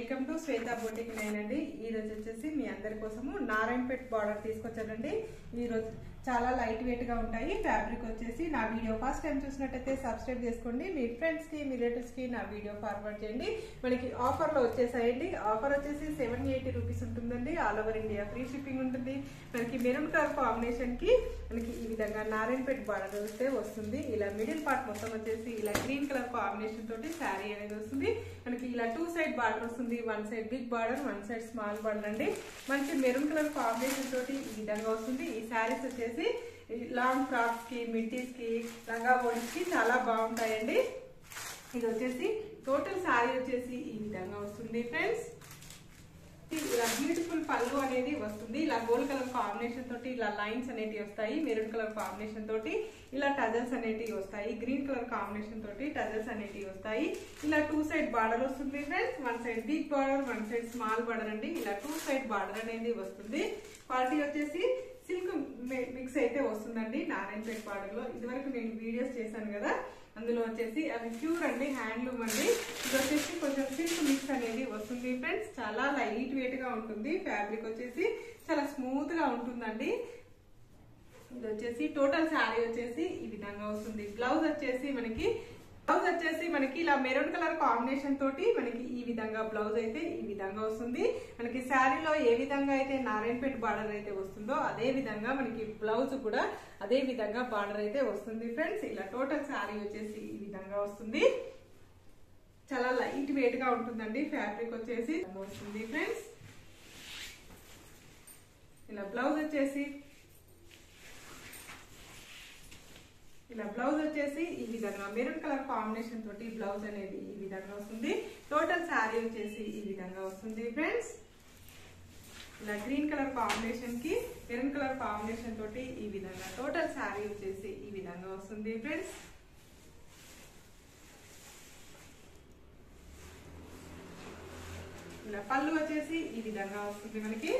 welcome to Shweta boutique nine అండి ఈ రోజు వచ్చేసి మీ అందరి కోసము నారాయణపేట్ బార్డర్ తీసుకొచ్చానండి ఈ రోజు చాలా లైట్ వెయిట్ గా ఉంటాయి ఫ్యాబ్రిక్ వచ్చేసి నా వీడియో ఫస్ట్ టైం చూసినట్టయితే సబ్స్క్రైబ్ చేసుకోండి మీ ఫ్రెండ్స్ కి మీ రిలేటివ్స్ కి నా వీడియో ఫార్వర్డ్ చేయండి మనకి ఆఫర్ లో వచ్చేసాయండి ఆఫర్ వచ్చేసి సెవెన్ ఎయిటీ రూపీస్ ఉంటుందండి all over India free shipping ఉంటుంది మనకి మెరూన్ కలర్ కాంబినేషన్ కి మనకి ఈ విధంగా నారాయణపేట్ బార్డర్ వస్తే వస్తుంది ఇలా మిడిల్ పార్ట్ మొత్తం వచ్చేసి ఇలా గ్రీన్ కలర్ కాంబినేషన్ తోటి శారీ అనేది వస్తుంది మనకి ఇలా టూ సైడ్ బార్డర్ వస్తుంది one side big border one side small border అండి మంచి మెరూన్ కలర్ కాంబినేషన్ తోటి ఈ విధంగా వస్తుంది ఈ శారీస్ వచ్చేసి లాంగ్ ఫ్రాక్స్ కి మిడ్డీస్ కి లంగా కి చాలా బాగుంటాయండి ఇది వచ్చేసి టోటల్ శారీ వచ్చేసి ఈ విధంగా వస్తుంది ఫ్రెండ్స్ ఇలా బ్యూటిఫుల్ పళ్ళు అనేది వస్తుంది ఇలా గోల్డ్ కలర్ కాంబినేషన్ తోటి ఇలా లైన్స్ అనేటివి వస్తాయి మెరూన్ కలర్ కాంబినేషన్ తోటి ఇలా టజల్స్ అనేటివి వస్తాయి గ్రీన్ కలర్ కాంబినేషన్ తోటి టజల్స్ అనేటివి వస్తాయి ఇలా టూ సైడ్ బార్డర్ వస్తుంది friends one side big border one side small border అండి ఇలా టూ సైడ్ బార్డర్ అనేది వస్తుంది క్వాలిటీ వచ్చేసి సిల్క్ మిక్స్ అయితే వస్తుందండి నారాయణపేట బార్డర్ లో ఇదివరకు నేను వీడియోస్ చేశాను కదా అందులో వచ్చేసి అవి ప్యూర్ అండి హ్యాండ్లూమ్ అండి ఇది వచ్చేసి కొంచెం సిల్క్ మిక్స్ అనేది వస్తుంది ఫ్రెండ్స్ చాలా లైట్ వెయిట్ గా ఉంటుంది ఫ్యాబ్రిక్ వచ్చేసి చాలా స్మూత్ గా ఉంటుందండి ఇది వచ్చేసి టోటల్ శారీ వచ్చేసి ఈ విధంగా వస్తుంది బ్లౌజ్ వచ్చేసి మనకి బ్లౌజ్ వచ్చేసి మనకి ఇలా మెరూన్ కలర్ కాంబినేషన్ తోటి మనకి ఈ విధంగా బ్లౌజ్ అయితే ఈ విధంగా వస్తుంది మనకి శారీలో ఏ విధంగా అయితే నారాయణపేట బార్డర్ అయితే వస్తుందో అదే విధంగా మనకి బ్లౌజ్ కూడా అదే విధంగా బార్డర్ అయితే వస్తుంది ఫ్రెండ్స్ ఇలా టోటల్ శారీ వచ్చేసి ఈ విధంగా వస్తుంది చాలా లైట్ వెయిట్ గా ఉంటుందండి ఫ్యాబ్రిక్ వచ్చేసి వస్తుంది ఫ్రెండ్స్ ఇలా బ్లౌజ్ వచ్చేసి ఇలా బ్లౌజ్ వచ్చేసి ఈ విధంగా మెరూన్ కలర్ కాంబినేషన్ తోటి బ్లౌజ్ అనేది ఈ విధంగా వస్తుంది టోటల్ శారీ వచ్చేసి ఈ విధంగా వస్తుంది ఫ్రెండ్స్ ఇలా గ్రీన్ కలర్ కాంబినేషన్ కి మెరూన్ కలర్ కాంబినేషన్ తోటి ఈ విధంగా టోటల్ శారీ వచ్చేసి ఈ విధంగా వస్తుంది ఫ్రెండ్స్ ఇలా పళ్ళు వచ్చేసి ఈ విధంగా వస్తుంది మనకి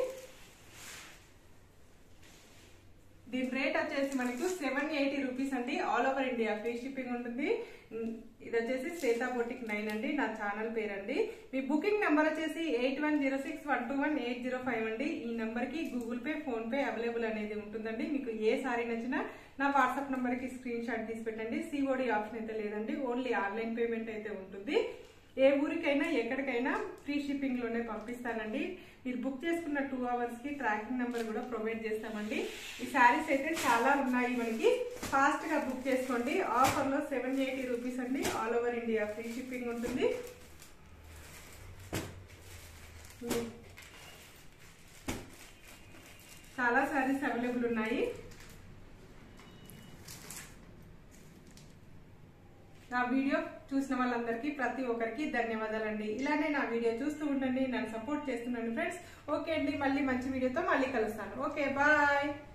దీని రేట్ వచ్చేసి మనకు సెవెన్ ఎయిటీ రూపీస్ అండి all over India free shipping ఉంటుంది ఇది వచ్చేసి శ్వేతా బొటిక్ నైన్ అండి నా ఛానల్ పేరండి మీ బుకింగ్ నెంబర్ వచ్చేసి eight one zero six one two one eight zero five అండి ఈ నెంబర్ కి Google Pay PhonePe available అనేది ఉంటుందండి మీకు ఏ సారీ నచ్చినా నా వాట్సాప్ నెంబర్ కి స్క్రీన్ షాట్ తీసి పెట్టండి సిఓడి ఆప్షన్ అయితే లేదండి ఓన్లీ ఆన్లైన్ పేమెంట్ అయితే ఉంటుంది ఏ ఊరికైనా ఎక్కడికైనా ఫ్రీ షిప్పింగ్ లోనే పంపిస్తానండి మీరు బుక్ చేసుకున్న టూ అవర్స్ కి ట్రాకింగ్ నెంబర్ కూడా ప్రొవైడ్ చేస్తామండి ఈ శారీస్ అయితే చాలా ఉన్నాయి మనకి ఫాస్ట్ గా బుక్ చేసుకోండి ఆఫర్ లో సెవెన్ ఎయిటీ రూపీస్ అండి all over India free shipping ఉంటుంది చాలా శారీస్ అవైలబుల్ ఉన్నాయి నా వీడియో చూసిన వాళ్ళందరికీ ప్రతి ఒక్కరికి ధన్యవాదాలండి ఇలానే నా వీడియో చూస్తూ ఉండండి నన్ను సపోర్ట్ చేస్తున్నాను ఫ్రెండ్స్ ఓకే అండి మళ్ళీ మంచి వీడియోతో మళ్ళీ కలుస్తాను ఓకే బాయ్